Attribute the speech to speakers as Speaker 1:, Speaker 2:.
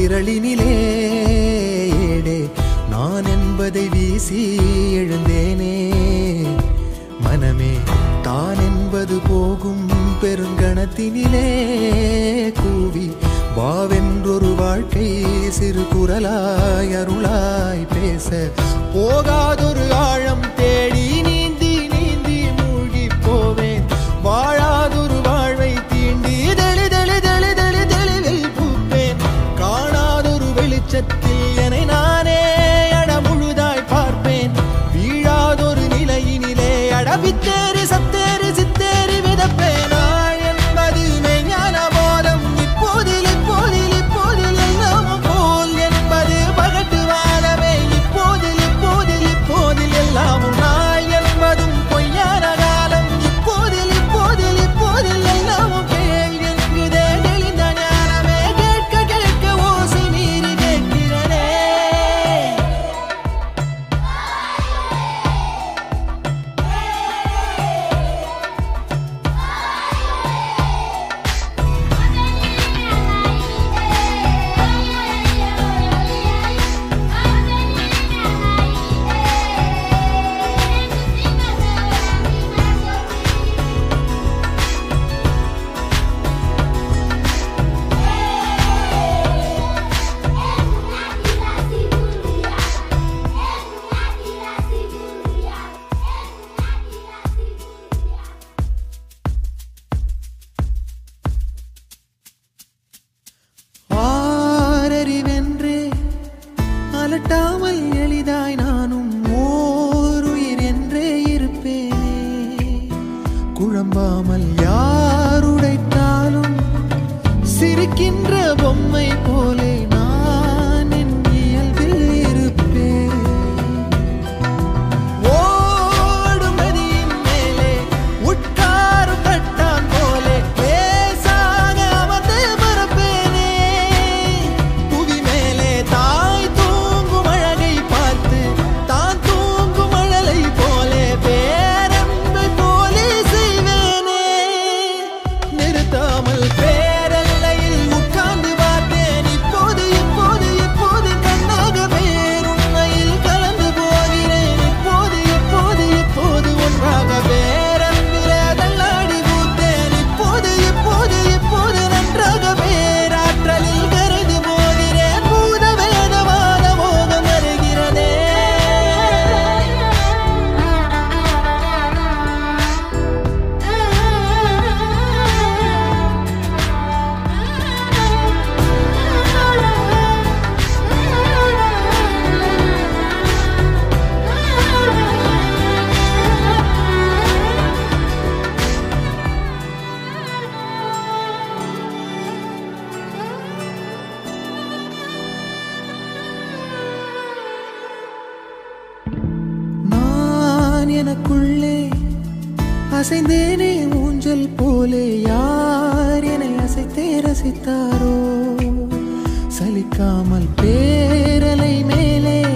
Speaker 1: விரலினிலே ஏடே நான் என்பதை வீசி எழுந்தேனே மனமே தான் என்பது போகும் பெருங்கணத்தினிலே கூவி வாவென்றொரு வாழ்க்கை சிறு குரலாய் அருளாய் பேச போகாதொரு ஆழம் தேடி நீந்தி நீந்தி மூழ்கி போவேன் வாழாதொரு வாழ்வை தீண்டி தெளி தெளி தெளி தெளி தெளிவில் பூப்பேன் காணாதொரு வெளிச்சத்தில் என்னை நானே அட முழுதாய் பார்ப்பேன் வீழாதொரு நிலையினிலே அடவித்தேறி சத்தேறி சித்தேறி விதப்பேன் நாள் என்பது மெய்ஞான போதம் இப்போதில் இப்போதில் இப்போதில் எல்லாமும் போல் என்பது பகட்டு வாழவே இப்போதில் இப்போதில் இப்போதில் எல்லாமும் நாள் என்பதும் பொய்யான காலம் இப்போதில் இப்போதில் இப்போதில் எல்லாமும் கேள் என்குதே தெளிந்த ஞானமே கேட்க கேட்க ஓசை மீறி கேட்கிறனே ஆரறிவென்றே அலட்டாமல் எளிதாய் நானும் ஓருயிர் என்றே இருப்பேனே குழம்பாமல் யாருடைத்தாலும் சிரிக்கின்ற பொம்மை போலே நான் என் இயல்பில் இருப்பேன் ஓடும் நதியின் மேலே உட்காரும் கட்டான் போலே பேசாக அமர்ந்து பரப்பேனே புவி மேலே தாய் தூங்கும் அழகை பார்த்து தான் தூங்கும் அழலை போலே பேரன்பை போலே செய்வேனே நிறுத்தாமல் பேரல்லையில் உட்கார்ந்து பார்த்தேன் இப்போது இப்போது இப்போது கண்ணாக பேருண்மையில் கலந்து போகிறேன் இப்போது இப்போது இப்போது ஒன்றாக பேரன்பிலே தள்ளாடி பூத்தேன் இப்போது இப்போது இப்போது நன்றாக பேராற்றலில் கருது போகிறேன் பூத வேதவாத மோகம் வருகிறதே நான் எனக்குள்ளே அசைந்தேனே ஊஞ்சல் போலே யார் என்னை அசைத்தே ரசித்தாரோ சலிக்காமல் பேரலை மேலே